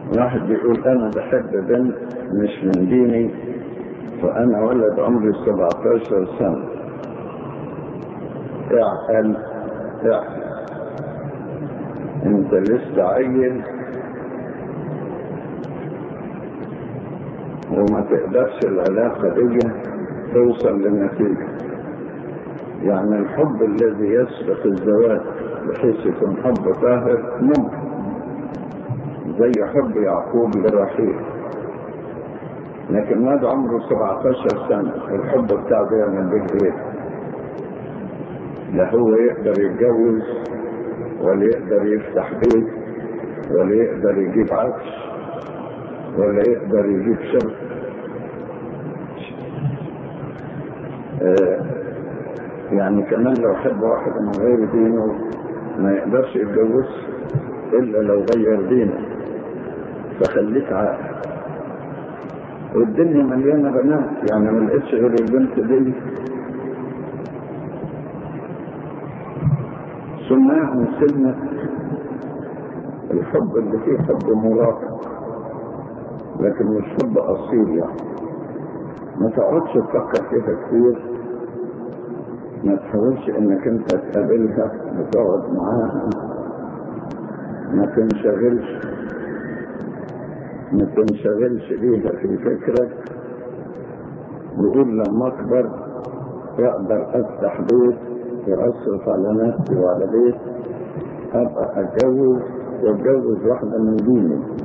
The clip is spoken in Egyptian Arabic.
واحد بيقول انا بحب بنت مش من ديني وانا ولد عمري 17 سنة اعقل اعقل انت لسه عيل وما تقدرش العلاقة دي توصل لنتيجة يعني الحب الذي يسبق الزواج بحيث يكون حب طاهر ممكن زي حب يعقوب لرحيل لكن هذا عمره 17 سنة الحب بتاعه ده من بيت ايه لا هو يقدر يتجوز ولا يقدر يفتح بيت ولا يقدر يجيب عفش ولا يقدر يجيب شرط آه يعني كمان لو حب واحد من غير دينه ما يقدرش يتجوز الا لو غير دينه فخليك عاقل والدنيا مليانه بنات يعني ما لقيتش غير البنت دي سماهم سنة الحب اللي فيه حب مراقب لكن مش حب اصيل يعني ما تقعدش تفكر فيها كتير ما تحاولش انك انت تقابلها وتقعد معاها ما تنشغلش ما تنشغلش بيها في فكرك وقول لما اكبر اقدر افتح بيت واصرف على نفسي وعلى بيت ابقى اتجوز واتجوز واحده من ديني